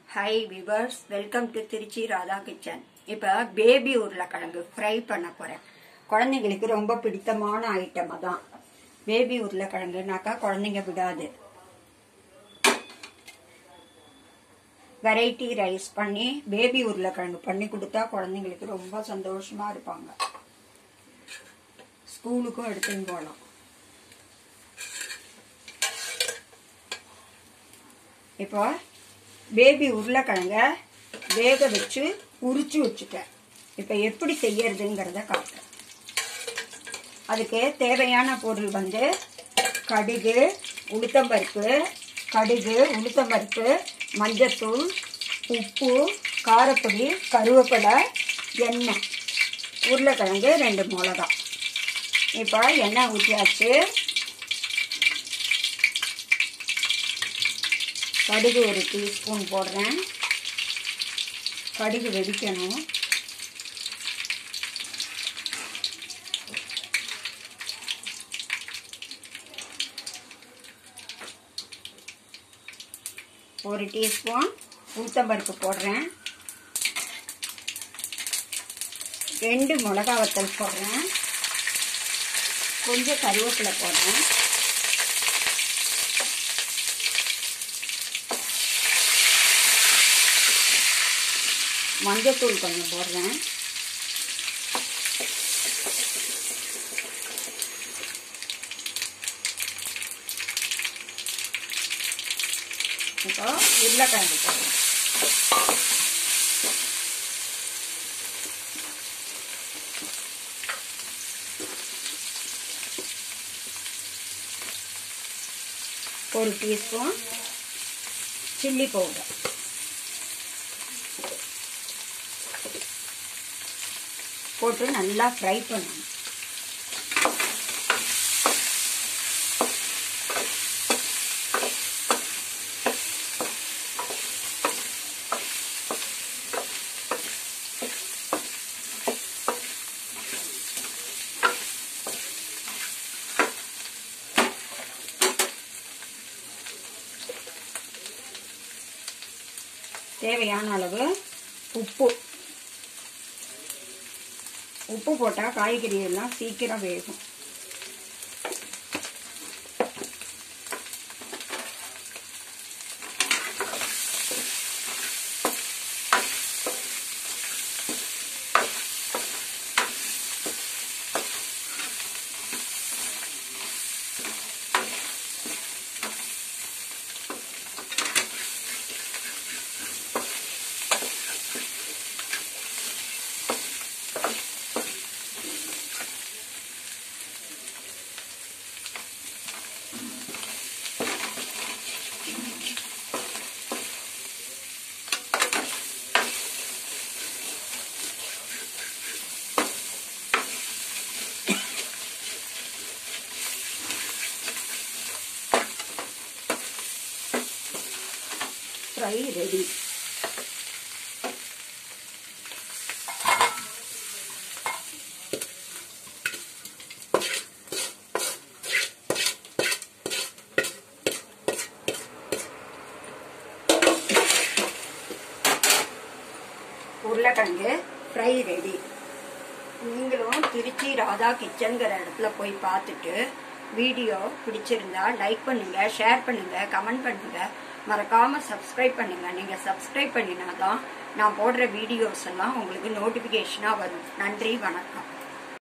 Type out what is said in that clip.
hi viewers welcome to Trichy Radha kitchen இப்போ baby உருளைக்கிழங்கு fry பண்ண போகிறேன் குழந்தைங்களுக்கு ரொம்ப பிடித்தமான ஐட்டம் அதான் பேபி உருளைக்கிழங்குனாக்கா குழந்தைங்க விடாது வெரைட்டி ரைஸ் பண்ணி பேபி உருளைக்கிழங்கு பண்ணி கொடுத்தா குழந்தைங்களுக்கு ரொம்ப சந்தோஷமா இருப்பாங்க ஸ்கூலுக்கும் எடுத்துன்னு போகலாம் இப்போ பேபி உருளைக்கிழங்க வேக வச்சு உரிச்சு வச்சுட்டேன் இப்போ எப்படி செய்யறதுங்கிறத காட்டுறேன் அதுக்கு தேவையான பொருள் வந்து கடுகு உளுத்தம்பருப்பு கடுகு உளுத்தம்பருப்பு மஞ்சத்தூள் உப்பு காரப்பொடி கருவேப்பிலை எண்ணெய் உருளைக்கிழங்கு ரெண்டு மிளகா இப்போ எண்ணெய் ஊற்றியாச்சு கடுகு ஒரு டீஸ்பூன் போடுறேன் கடுகு வெடிக்கணும் ஒரு டீஸ்பூன் உளுத்தம்பருப்பு போடுறேன் ரெண்டு மிளகா வத்தல் போடுறேன் கொஞ்சம் கருவேப்பிலை போடுறேன் மஞ்சத்தூள் கொஞ்சம் போடுறேன் இப்போ உருளைக்கிழங்கு போடுறேன் ஒரு டீஸ்பூன் சில்லி பவுடர் போட்டு நல்லா ஃப்ரை பண்ணணும் தேவையான அளவு உப்பு உப்பு போட்டால் காய்கறி எல்லாம் சீக்கிரம் வேகும் ஃப்ரை ரெடி உருளைக்கிழங்கு ஃப்ரை ரெடி நீங்களும் திருச்சி ராதா கிச்சனுங்கிற இடத்துல போய் பார்த்துட்டு வீடியோ பிடிச்சிருந்தா லைக் பண்ணுங்க ஷேர் பண்ணுங்க கமெண்ட் பண்ணுங்க மறக்காம சப்ஸ்கிரைப் பண்ணுங்க நீங்க சப்ஸ்கிரைப் பண்ணினாதான் நான் போடுற வீடியோஸ் எல்லாம் உங்களுக்கு நோட்டிபிகேஷனா வரும் நன்றி வணக்கம்